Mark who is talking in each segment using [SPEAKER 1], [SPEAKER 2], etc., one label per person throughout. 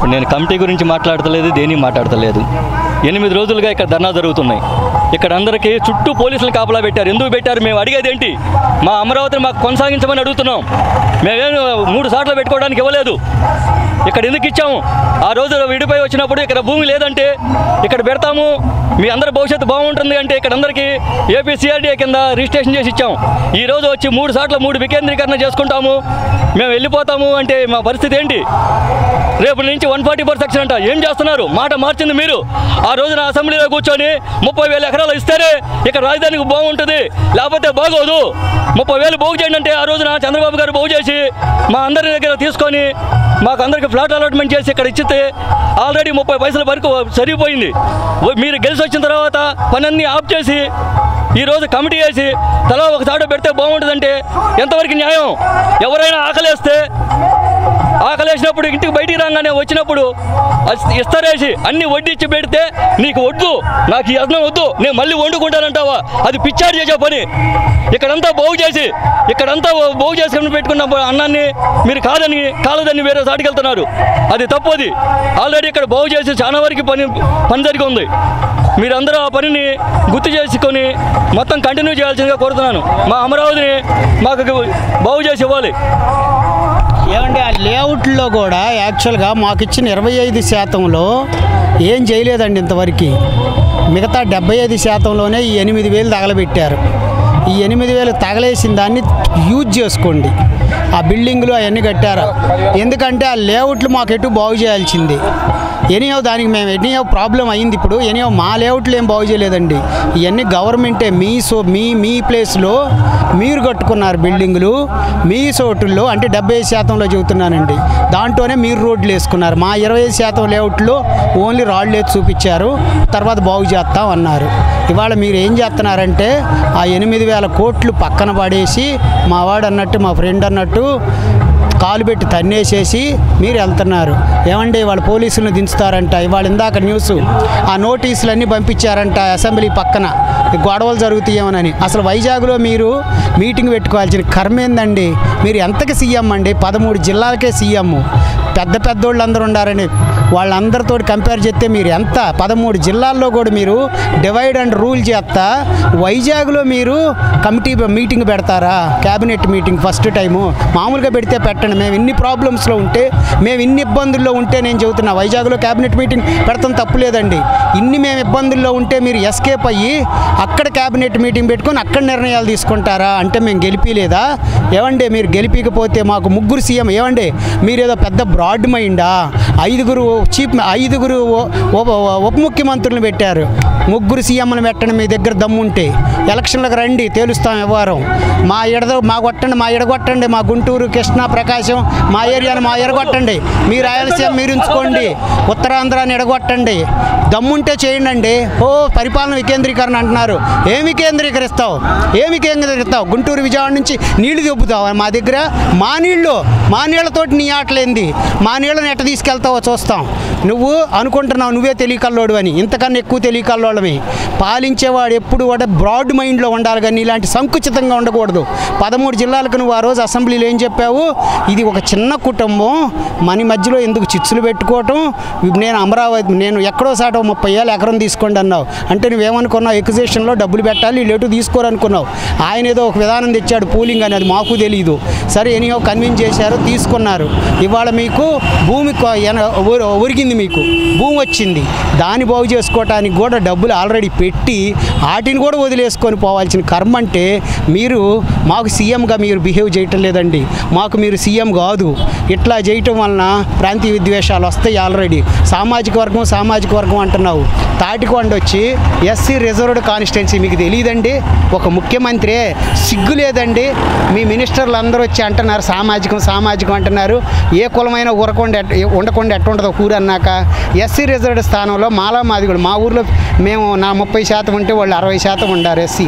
[SPEAKER 1] ఇప్పుడు నేను కమిటీ గురించి మాట్లాడతలేదు దేని మాట్లాడతలేదు ఎనిమిది రోజులుగా ఇక్కడ ధర్నా జరుగుతున్నాయి ఇక్కడ అందరికీ చుట్టూ పోలీసులు కాపలా పెట్టారు ఎందుకు పెట్టారు మేము అడిగేది ఏంటి మా అమరావతిని మాకు కొనసాగించమని అడుగుతున్నాం మేమేం మూడు సార్లు పెట్టుకోవడానికి ఇవ్వలేదు ఇక్కడ ఎందుకు ఇచ్చాము ఆ రోజు విడిపోయి వచ్చినప్పుడు ఇక్కడ భూమి లేదంటే ఇక్కడ పెడతాము మీ అందరి భవిష్యత్తు బాగుంటుంది అంటే ఇక్కడ అందరికీ ఏపీ సిఆర్డీఏ కింద రిజిస్ట్రేషన్ చేసి ఇచ్చాం ఈ రోజు వచ్చి మూడు సార్లు మూడు వికేంద్రీకరణ చేసుకుంటాము మేము వెళ్ళిపోతాము అంటే మా పరిస్థితి ఏంటి రేపు నుంచి వన్ ఫార్టీ ఫోర్ సెక్షన్ అంట ఏం చేస్తున్నారు మాట మార్చింది మీరు ఆ రోజున అసెంబ్లీలో కూర్చొని ముప్పై వేల ఎకరాలు ఇస్తేనే ఇక్కడ రాజధానికి బాగుంటుంది లేకపోతే బాగోదు ముప్పై వేలు బాగు చేయండి అంటే ఆ రోజున చంద్రబాబు గారు బాగు చేసి మా అందరి దగ్గర తీసుకొని మాకు అందరికి ఫ్లాట్ అలాట్మెంట్ చేసి ఇక్కడ ఇచ్చితే ఆల్రెడీ ముప్పై పైసల వరకు సరిపోయింది ఓ- మీరు గెలిచి వచ్చిన తర్వాత పనన్నీ ఆఫ్ చేసి ఈ రోజు కమిటీ వేసి తలా ఒక తాడు పెడితే బాగుంటుందంటే ఎంతవరకు న్యాయం ఎవరైనా ఆకలేస్తే ఆకలేసినప్పుడు ఇంటికి బయటికి రాగానే వచ్చినప్పుడు అస్- ఇస్తారేసి అన్ని వడ్డిచ్చి పెడితే నీకు వద్దు నాకు ఈ అన్నం వద్దు నేను మళ్ళీ వండుకుంటానంటావా అది పిచ్చాడు చేసే పని ఇక్కడంతా బాగు చేసి ఇక్కడంతా బాగు చేసుకుని పెట్టుకున్న అన్నాన్ని మీరు కాదని కాలదని వేరే సాటికి వెళ్తున్నారు అది తప్పది ఆల్రెడీ ఇక్కడ బాగు చేసి చాలా వరకు పని పని జరిగి ఉంది మీరందరూ ఆ పనిని గుర్తు చేసుకొని మొత్తం కంటిన్యూ చేయాల్సిందిగా కోరుతున్నాను మా అమరావతిని మాకు బాగు చేసి ఇవ్వాలి
[SPEAKER 2] ఏమంటే ఆ లేఅవుట్లో కూడా యాక్చువల్గా మాకు ఇచ్చిన ఇరవై ఐదు శాతంలో ఏం చేయలేదండి ఇంతవరకు మిగతా డెబ్బై ఐదు శాతంలోనే ఈ ఎనిమిది వేలు తగలబెట్టారు ఈ ఎనిమిది వేలు తగలేసిన దాన్ని యూజ్ చేసుకోండి ఆ బిల్డింగ్లు అవన్నీ కట్టారు ఎందుకంటే ఆ లేఅవుట్లు మాకు ఎటు బాగు చేయాల్సింది ఎనీహో దానికి మేము ఎనీహో ప్రాబ్లం అయింది ఇప్పుడు ఎనీహో మా లేఅవుట్లు ఏం బాగు చేయలేదండి ఇవన్నీ గవర్నమెంటే మీ సో మీ మీ ప్లేస్లో మీరు కట్టుకున్నారు బిల్డింగులు మీ సోటుల్లో అంటే డెబ్బై ఐదు శాతంలో చెబుతున్నానండి దాంట్లోనే మీరు రోడ్లు వేసుకున్నారు మా ఇరవై ఐదు శాతం లేఅవుట్లో ఓన్లీ రాళ్ళు వేసి చూపించారు తర్వాత బాగు చేస్తాం అన్నారు ఇవాళ మీరు ఏం చేస్తున్నారంటే ఆ ఎనిమిది వేల కోట్లు పక్కన పడేసి మా వాడు అన్నట్టు మా ఫ్రెండ్ అన్నట్టు కాలు పెట్టి తన్నేసేసి మీరు వెళ్తున్నారు ఏమండి వాళ్ళ పోలీసులను దించుతారంట ఇవాళ ఇందాక న్యూస్ ఆ నోటీసులన్నీ పంపించారంట అసెంబ్లీ పక్కన గొడవలు జరుగుతాయేమోనని అసలు వైజాగ్లో మీరు మీటింగ్ పెట్టుకోవాల్సిన కర్మ ఏందండి మీరు ఎంతకి సీఎం అండి పదమూడు జిల్లాలకే సీఎం పెద్ద పెద్దోళ్ళు అందరూ ఉండారని వాళ్ళందరితో కంపేర్ చేస్తే మీరు ఎంత పదమూడు జిల్లాల్లో కూడా మీరు డివైడ్ అండ్ రూల్ చేస్తా వైజాగ్లో మీరు కమిటీ మీటింగ్ పెడతారా క్యాబినెట్ మీటింగ్ ఫస్ట్ టైము మామూలుగా పెడితే పెట్టండి మేము ఇన్ని ప్రాబ్లమ్స్లో ఉంటే మేము ఇన్ని ఇబ్బందుల్లో ఉంటే నేను చెబుతున్నా వైజాగ్లో క్యాబినెట్ మీటింగ్ పెడతాం తప్పులేదండి ఇన్ని మేము ఇబ్బందుల్లో ఉంటే మీరు ఎస్కేప్ అయ్యి అక్కడ క్యాబినెట్ మీటింగ్ పెట్టుకొని అక్కడ నిర్ణయాలు తీసుకుంటారా అంటే మేము గెలిపిలేదా ఏమండి మీరు గెలిపికపోతే మాకు ముగ్గురు సీఎం ఏమండి మీరు ఏదో పెద్ద బ్రాడ్ మైండా ఐదుగురు చీఫ్ ఐదుగురు ఉ- ఉప ఉప ముఖ్యమంత్రులను పెట్టారు ముగ్గురు సీఎంలు పెట్టండి మీ దగ్గర దమ్ముంటే ఎలక్షన్లకు రండి తేలుస్తాం వ్యవహారం మా ఎడద మా కొట్టండి మా ఎడగొట్టండి మా గుంటూరు కృష్ణా ప్రకాశం మా ఏరియాను మా ఎడగొట్టండి మీ రాయలసీమ మీరు ఉంచుకోండి ఉత్తరాంధ్రాన్ని ఎడగొట్టండి దమ్ముంటే చేయండి అండి ఓ పరిపాలన వికేంద్రీకరణ అంటున్నారు ఏమి కేంద్రీకరిస్తావు ఏమి కేంద్రీకరిస్తావు గుంటూరు విజయవాడ నుంచి నీళ్లు దొబ్బుతావు మా దగ్గర మా నీళ్ళు మా నీళ్ళతోటి నీ ఆటలేంది మా నీళ్ళని ఎట్ట తీసుకెళ్తావో చూస్తాం నువ్వు అనుకుంటున్నావు నువ్వే తెలియకల్లోడు అని ఇంతకన్నా ఎక్కువ తెలియకల్లోడమే పాలించేవాడు ఎప్పుడు కూడా బ్రాడ్ మైండ్లో ఉండాలి కానీ ఇలాంటి సంకుచితంగా ఉండకూడదు పదమూడు జిల్లాలకు నువ్వు ఆ రోజు అసెంబ్లీలో ఏం చెప్పావు ఇది ఒక చిన్న కుటుంబం మన మధ్యలో ఎందుకు చిచ్చులు పెట్టుకోవటం నేను అమరావతి నేను ఎక్కడో సాట ముప్పై ఏళ్ళు ఎకరం తీసుకోండి అన్నావు అంటే నువ్వేమనుకున్నావు ఎక్విజిషన్లో డబ్బులు పెట్టాలి వీళ్ళు ఎటు తీసుకోరనుకున్నావు ఆయన ఏదో ఒక విధానం తెచ్చాడు పూలింగ్ అని అది మాకు తెలియదు సరే ఎనీహో కన్విన్స్ చేశారు తీసుకున్నారు ఇవాళ మీకు భూమి కొ- ఎన- ఒరి- ఒరిగింది మీకు భూమి వచ్చింది దాన్ని బాగు చేసుకోవటానికి కూడా డబ్బులు ఆల్రెడీ పెట్టి వాటిని కూడా వదిలేసుకొని పోవాల్సిన కర్మ అంటే మీరు మాకు సీఎంగా మీరు బిహేవ్ చేయటం లేదండి మాకు మీరు సీఎం కాదు ఇట్లా చేయటం వలన ప్రాంతీయ విద్వేషాలు వస్తాయి ఆల్రెడీ సామాజిక వర్గం సామాజిక వర్గం అంటున్నావు తాటికొండ వచ్చి ఎస్సీ రిజర్వ్డ్ కాన్స్టిట్యున్సీ మీకు తెలియదండి ఒక ముఖ్యమంత్రి సిగ్గు లేదండి మీ మినిస్టర్లు అందరూ వచ్చి అంటున్నారు సామాజికం సామాజికం అంటున్నారు ఏ కులమైన ఊరకుండా ఎట్- ఉండకుండా ఎట్టుంటుందో ఊరు అన్నాక ఎస్సీ రిజర్వ్డ్ స్థానంలో మాలా మాది కూడా మా ఊర్లో మేము నా ముప్పై శాతం ఉంటే వాళ్ళు అరవై శాతం ఉండారు ఎస్సీలు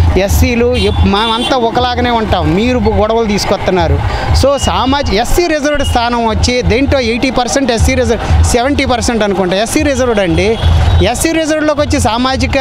[SPEAKER 2] ఎస్సీలు మేమంతా ఒకలాగానే ఉంటాం మీరు గొడవలు తీసుకొస్తున్నారు సో సామాజిక ఎస్సీ రిజర్వ్డ్ స్థానం వచ్చి దేంట్లో eighty percent SC reserve seventy percent అనుకుంటా ఎస్సీ రిజర్వ్డ్ అండి ఎస్సీ రిజర్వ్డ్లోకి వచ్చి సామాజిక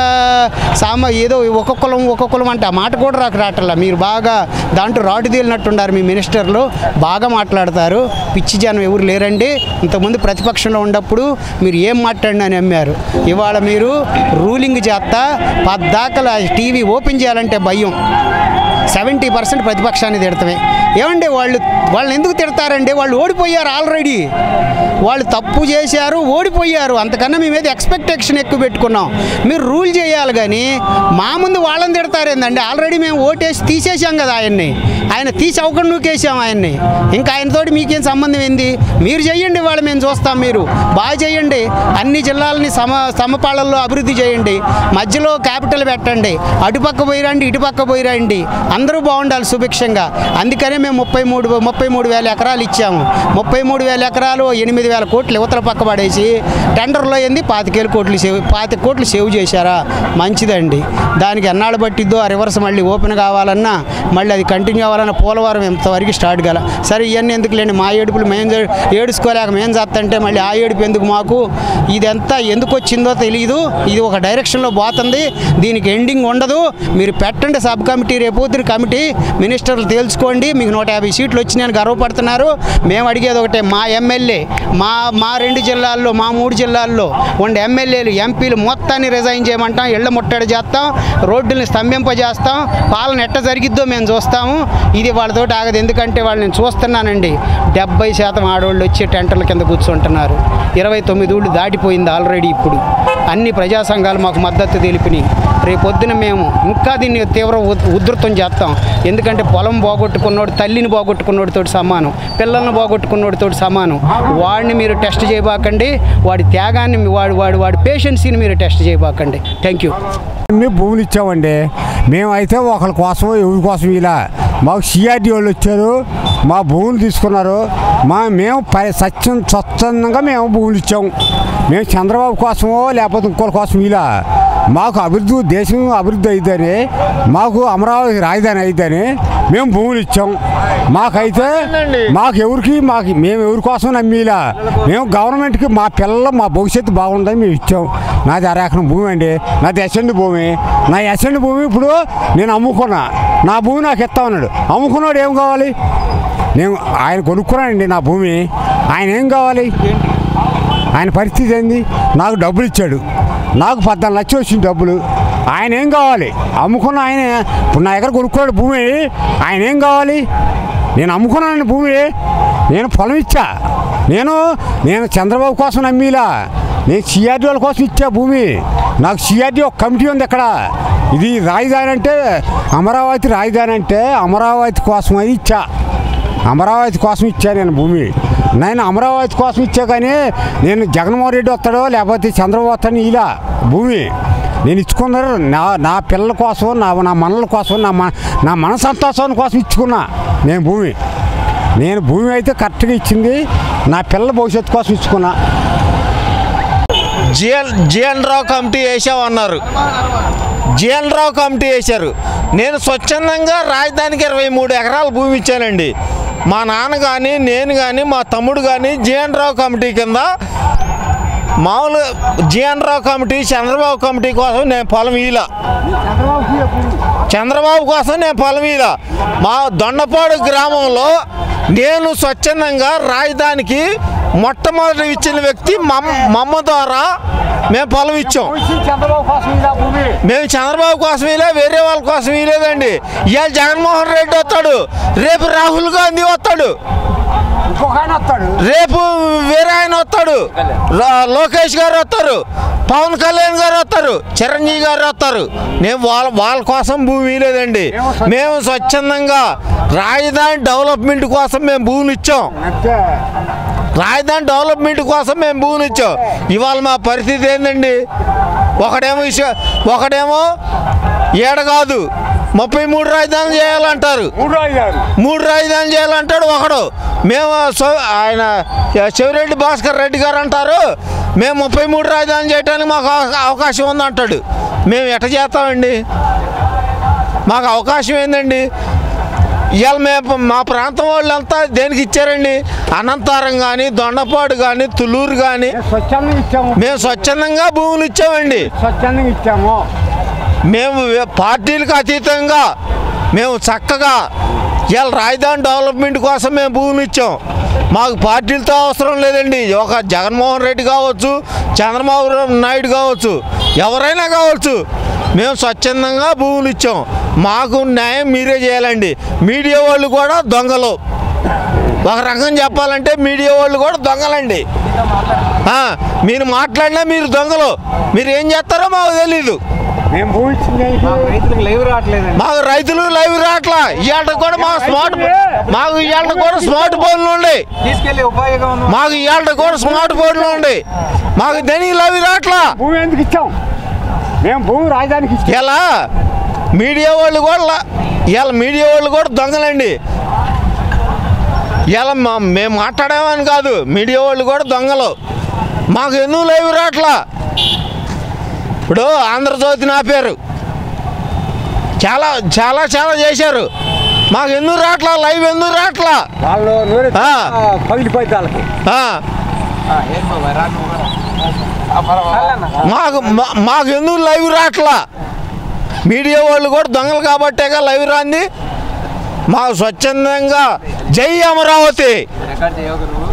[SPEAKER 2] సామా ఏదో ఒక కులం ఒక కులం అంటే ఆ మాట కూడా రాక రావట్లా మీరు బాగా దాంట్లో రాటు తేలినట్టున్నారు మీ మినిస్టర్లు బాగా మాట్లాడతారు పిచ్చి జనం ఎవరు లేరండి ఇంతకుముందు ప్రతిపక్షంలో ఉన్నప్పుడు మీరు ఏం మాట్లాడినా అని అమ్మారు ఇవాళ మీరు రూలింగ్ చేస్తా పద్దాకల టీవీ ఓపెన్ చేయాలంటే భయం సెవెంటీ పర్సెంట్ ప్రతిపక్షాన్ని తిడతామే ఏమండి వాళ్ళు వాళ్ళని ఎందుకు తిడతారండి వాళ్ళు ఓడిపోయారు ఆల్రెడీ వాళ్ళు తప్పు చేశారు ఓడిపోయారు అంతకన్నా మీ మీద ఎక్స్పెక్టేషన్ ఎక్కువ పెట్టుకున్నాం మీరు రూల్ చేయాలి కానీ మా ముందు వాళ్ళని తిడతారేందండి ఆల్రెడీ మేము ఓటేసి తీసేసాం కదా ఆయన్ని ఆయన తీసి అవకుండా నూకేసాం ఆయన్ని ఇంకా ఆయనతోటి మీకేం సంబంధం ఏంది మీరు చెయ్యండి వాళ్ళు మేము చూస్తాం మీరు బాగా చేయండి అన్ని జిల్లాలని సమ సమపాళల్లో అభివృద్ధి చేయండి మధ్యలో క్యాపిటల్ పెట్టండి అటుపక్క పోయిరండి ఇటుపక్క పోయిరండి అందరూ బాగుండాలి సుభిక్షంగా అందుకనే మేము ముప్పై మూడు ముప్పై మూడు వేల ఎకరాలు ఇచ్చాము ముప్పై మూడు వేల ఎకరాలు ఎనిమిది వేల కోట్లు యువతల పక్క పడేసి టెండర్లో ఏంది పాతికేల కోట్లు సేవ్ పాతిక కోట్లు సేవ్ చేశారా మంచిదండి దానికి ఎన్నాళ్ళు పట్టిద్దో ఆ రివర్స్ మళ్ళీ ఓపెన్ కావాలన్నా మళ్ళీ అది కంటిన్యూ అవ్వాలన్నా పోలవరం ఇంతవరకు స్టార్ట్ కాల సరే ఇవన్నీ ఎందుకు లేండి మా ఏడుపులు మేము చే- ఏడుచుకోలేక మేము చేస్తంటే మళ్ళీ ఆ ఏడుపు ఎందుకు మాకు ఇదంతా ఎందుకు వచ్చిందో తెలియదు ఇది ఒక డైరెక్షన్లో పోతుంది దీనికి ఎండింగ్ ఉండదు మీరు పెట్టండి సబ్ కమిటీ రేపొద్దున కమిటీ మినిస్టర్లు తేల్చుకోండి మీకు నూట యాభై సీట్లు వచ్చినాయని గర్వపడుతున్నారు మేము అడిగేది ఒకటే మా ఎమ్మెల్యే మా మా రెండు జిల్లాల్లో మా మూడు జిల్లాల్లో ఉండే ఎమ్మెల్యేలు ఎంపీలు మొత్తాన్ని రిజైన్ చేయమంటాం ఇళ్ల ముట్టడి చేస్తాం రోడ్డుల్ని స్తంభింపజేస్తాం పాలన ఎట్ట జరిగిద్దో మేము చూస్తాము ఇది వాళ్ళతోటి ఆగదు ఎందుకంటే వాళ్ళు నేను చూస్తున్నానండి డెబ్బై శాతం ఆడవాళ్ళు వచ్చి టెంటర్ల కింద కూర్చుంటున్నారు ఇరవై తొమ్మిది ఊళ్ళు దాటిపోయింది ఆల్రెడీ ఇప్పుడు అన్ని ప్రజా సంఘాలు మాకు మద్దతు తెలిపినాయి రేపొద్దున మేము ఇంకా దీన్ని తీవ్ర ఉద్- ఉధృతం చేస్తాం ఎందుకంటే పొలం పోగొట్టుకున్నోడు తల్లిని పోగొట్టుకున్నోడితో సమానం పిల్లల్ని పోగొట్టుకున్నోడితో సమానం వాడిని మీరు టెస్ట్ చేయబాకండి వాడి త్యాగాన్ని మీ- వాడి వాడి వాడి పేషెన్సీని మీరు టెస్ట్ చేయబాకండి థ్యాంక్ యూ
[SPEAKER 3] అన్ని భూములు ఇచ్చామండి మేమైతే ఒకరి కోసం ఎవరి కోసం ఇలా మాకు సిఆర్డి వాళ్ళు వచ్చారు మా భూములు తీసుకున్నారు మా మేము పై సత్యం స్వచ్ఛందంగా మేము భూములు ఇచ్చాము మేము చంద్రబాబు కోసమో లేకపోతే ఇంకోటి కోసం ఇలా మాకు అభివృద్ధి దేశం అభివృద్ధి అయిద్దని మాకు అమరావతి రాజధాని అయిద్దని మేము భూములు ఇచ్చాం మాకైతే మాకు ఎవరికి మాకు మేము ఎవరి కోసం నమ్మిలా మేము గవర్నమెంట్కి మా పిల్లలు మా భవిష్యత్తు బాగుందని మేము ఇచ్చాం నాది అరేకరం భూమి అండి నాది ఎసెండ్ భూమి నా ఎసెండ్ భూమి ఇప్పుడు నేను అమ్ముకున్నా నా భూమి నాకు ఇస్తా ఉన్నాడు అమ్ముకున్నాడు ఏం కావాలి నేను ఆయన కొనుక్కున్నానండి నా భూమి ఆయన ఏం కావాలి ఆయన పరిస్థితి ఏంది నాకు డబ్బులు ఇచ్చాడు నాకు పద్నాలుగు లక్షలు వచ్చింది డబ్బులు ఆయన ఏం కావాలి అమ్ముకున్న ఆయన ఇప్పుడు నా దగ్గర కొనుక్కున్నాడు భూమి ఆయన ఏం కావాలి నేను అమ్ముకున్నాను భూమి నేను పొలం ఇచ్చా నేను నేను చంద్రబాబు కోసం నమ్మిలా నేను సిఆర్డీ వాళ్ళ కోసం ఇచ్చా భూమి నాకు సిఆర్డీ ఒక కమిటీ ఉంది ఇక్కడ ఇది రాజధాని అంటే అమరావతి రాజధాని అంటే అమరావతి కోసం అది ఇచ్చా అమరావతి కోసం ఇచ్చా నేను భూమి నేను అమరావతి కోసం ఇచ్చా కానీ నేను జగన్మోహన్ రెడ్డి వస్తాడో లేకపోతే చంద్రబాబు వస్తాడని ఇలా భూమి నేను ఇచ్చుకున్నారు నా నా పిల్లల కోసం నా నా మనల కోసం నా మన నా మన సంతోషం కోసం ఇచ్చుకున్నా నేను భూమి నేను భూమి అయితే కరెక్ట్గా ఇచ్చింది నా పిల్లల భవిష్యత్తు కోసం ఇచ్చుకున్నా
[SPEAKER 4] జిఎన్ జిఎన్ రావు కమిటీ వేసామన్నారు జిఎన్ రావు కమిటీ వేశారు నేను స్వచ్ఛందంగా రాజధానికి ఇరవై మూడు ఎకరాల భూమి ఇచ్చానండి మా నాన్న కానీ నేను కానీ మా తమ్ముడు కానీ జిఎన్ రావు కమిటీ కింద మామూలు GN Rao committee Chandrababu committee కోసం నేను పొలం ఇలా చంద్రబాబు కోసం నేను పొలం ఇలా మా దొండపాడు గ్రామంలో నేను స్వచ్ఛందంగా రాజధానికి మొట్టమొదటి ఇచ్చిన వ్యక్తి మమ్ మమ్మ ద్వారా మేము పొలం ఇచ్చాం
[SPEAKER 3] చంద్రబాబు కోసం ఇలా భూమి
[SPEAKER 4] మేము చంద్రబాబు కోసం ఇలా వేరే వాళ్ళ కోసం ఇలేదండి ఇవాళ జగన్మోహన్ రెడ్డి వస్తాడు రేపు రాహుల్ గాంధీ వస్తాడు
[SPEAKER 3] ఇంకొక ఆయన వస్తాడు
[SPEAKER 4] రేపు వేరే ఆయన వస్తాడు రా- లోకేష్ గారు వస్తారు పవన్ కళ్యాణ్ గారు వస్తారు చిరంజీవి గారు వస్తారు నేను వాళ్ళ వాళ్ళ కోసం భూమి లేదండి మేము స్వచ్ఛందంగా రాజధాని డెవలప్మెంట్ కోసం మేము భూమిని ఇచ్చాం
[SPEAKER 3] అంతే
[SPEAKER 4] రాజధాని డెవలప్మెంట్ కోసం మేము భూమిని ఇచ్చాం ఇవాళ మా పరిస్థితి ఏందండి ఒకడేమో ఇష్ట ఒకడేమో ఏడ కాదు ముప్పై మూడు రాజధానులు చేయాలంటారు
[SPEAKER 3] మూడు రాజధాని
[SPEAKER 4] మూడు రాజధానులు చేయాలంటాడు ఒకడు మేము సో- ఆయన చెవిరెడ్డి భాస్కర్ రెడ్డి గారు అంటారు మేము ముప్పై మూడు రాజధానులు చేయడానికి మాకు అవ- అవకాశం ఉంది అంటాడు మేము ఎట చేస్తామండి మాకు అవకాశం ఏందండి ఇవాళ మేము మా ప్రాంతం వాళ్ళంతా దేనికి ఇచ్చారండి అనంతారం కానీ దొండపాడు కానీ తులూరు కానీ
[SPEAKER 3] మేము స్వచ్ఛందంగా ఇచ్చాము
[SPEAKER 4] మేము స్వచ్ఛందంగా భూములు ఇచ్చామండి
[SPEAKER 3] స్వచ్ఛందంగా ఇచ్చాము
[SPEAKER 4] మేము వే- పార్టీలకు అతీతంగా మేము చక్కగా ఇవాళ రాజధాని డెవలప్మెంట్ కోసం మేము భూములు ఇచ్చాం మాకు పార్టీలతో అవసరం లేదండి ఒక జగన్మోహన్ రెడ్డి కావచ్చు చంద్రబాబు నాయుడు కావచ్చు ఎవరైనా కావచ్చు మేము స్వచ్ఛందంగా భూములు ఇచ్చాం మాకు న్యాయం మీరే చేయాలండి మీడియా వాళ్ళు కూడా దొంగలు ఒక రకం చెప్పాలంటే మీడియా వాళ్ళు కూడా దొంగలండి ఆ, మీరు మాట్లాడినా మీరు దొంగలు మీరు ఏం చేస్తారో మాకు తెలీదు
[SPEAKER 3] మేము భూమి ఇచ్చింది
[SPEAKER 4] మాకు రైతులు లైవ్ రాట్లా ఇవాళ కూడా మా స్మార్ట్ మాకు ఇవాళ కూడా స్మార్ట్ ఫోన్లు ఉండే
[SPEAKER 5] తీసుకెళ్లి ఉపయోగం
[SPEAKER 4] మాకు ఇవాళ కూడా స్మార్ట్ ఫోన్లు ఉండే మాకు దేనికి లైవ్ రాట్లా
[SPEAKER 3] భూమి ఎందుకు ఇచ్చాం మేము భూమి రాజధానికి ఇచ్చాం
[SPEAKER 4] ఇలా మీడియా వాళ్ళు కూడా ఇవాళ మీడియా వాళ్ళు కూడా దొంగలండి ఇలా మా మేము మాట్లాడామని కాదు మీడియా వాళ్ళు కూడా దొంగలు మాకు ఎందుకు లైవ్ రాట్లా ఇప్పుడు ఆంధ్రజ్యోతి ఆపారు చాలా చాలా చాలా చేశారు మాకు ఎందుకు రాట్లా లైవ్ ఎందుకు రాట్లా
[SPEAKER 3] వాళ్ళు నూనె
[SPEAKER 4] ఆ.
[SPEAKER 3] పగిలిపోయింది వాళ్ళకి
[SPEAKER 4] ఆ,
[SPEAKER 5] ఏం బాబాయ్ రా నువ్వు కూడా. ఆ, పర్వాలేదు.
[SPEAKER 4] మాకు మా- మాకు ఎందుకు లైవ్ రాట్లా మీడియా వాళ్ళు కూడా దొంగలు కాబట్టేగా లైవ్ రాంది మాకు స్వచ్ఛందంగా జై అమరావతి
[SPEAKER 5] రికార్డ్ చేయవు నువ్వు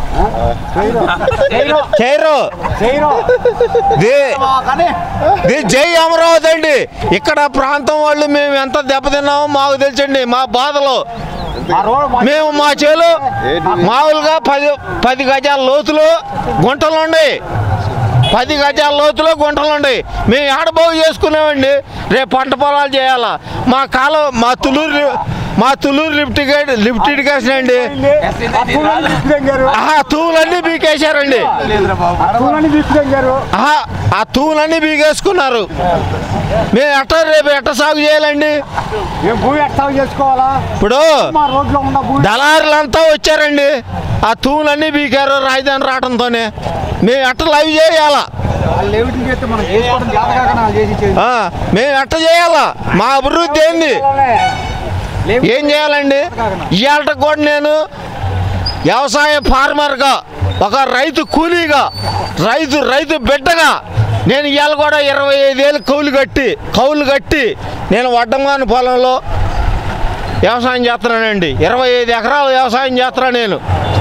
[SPEAKER 4] చేయరు
[SPEAKER 3] చేయరు
[SPEAKER 4] ది- ది జై అమరావతి అండి ఇక్కడ ప్రాంతం వాళ్ళు మేము ఎంత దెబ్బతిన్నామో మాకు తెలుసండి మా బాధలు
[SPEAKER 3] ఆ రోడ్డు మా-
[SPEAKER 4] మేము మా చేలు మామూలుగా పది పది గజాల లోతులు గుంటలు ఉన్నాయి పది గజాల లోతులో గుంటలు ఉన్నాయి మేము ఆడ బాగు చేసుకున్నామండి రేపు పంట పొలాలు చేయాలా మా కాలం మా తులూరు మా Thuluru lift gate lift irrigation అండి
[SPEAKER 3] ఆ పూలని తీసుకెళ్ళారు
[SPEAKER 4] ఆహా తూలన్నీ బీకేశారండి
[SPEAKER 3] ఆ పూలని తీసుకెళ్ళారు
[SPEAKER 4] ఆహా ఆ తూలన్నీ బీకేసుకున్నారు మేము ఎట్ట రేపు ఎట్ట సాగు చేయాలండి
[SPEAKER 3] మేము భూమి ఎట్లా చేసుకోవాలా
[SPEAKER 4] ఇప్పుడు
[SPEAKER 3] మా రోడ్లో ఉన్న భూమి
[SPEAKER 4] దళారులంతా వచ్చారండి ఆ తూములన్నీ బీకారు రాజధాని రావడంతోనే మేము ఎట్ట లైవ్ చేయాలా
[SPEAKER 5] వాళ్ళు లేవిటిని చేస్తే మనం చేసుకోవడం చేత కాక నాకు చేసి ఇచ్చేది.
[SPEAKER 4] ఆ, మేము ఎట్ట చేయాలా మా అభివృద్ధి ఏంది ఏం చేయాలండి ఇవాళ కూడా నేను వ్యవసాయ ఫార్మర్గా ఒక రైతు కూలీగా రైతు రైతు బిడ్డగా నేను ఇవాళ కూడా ఇరవై ఐదేళ్ళు కౌలు కట్టి కౌలు కట్టి నేను వడ్డమాన పొలంలో వ్యవసాయం చేస్తున్నానండి ఇరవై ఐదు ఎకరాలు వ్యవసాయం చేస్తున్నా నేను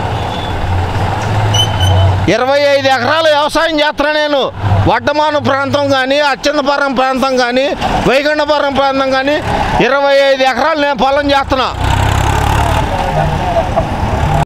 [SPEAKER 4] ఇరవై ఐదు ఎకరాలు వ్యవసాయం చేస్తున్నా నేను వడ్డమాను ప్రాంతం కానీ అత్యంతపురం ప్రాంతం కానీ వైకుంఠపురం ప్రాంతం కానీ ఇరవై ఐదు ఎకరాలు నేను పొలం చేస్తున్నా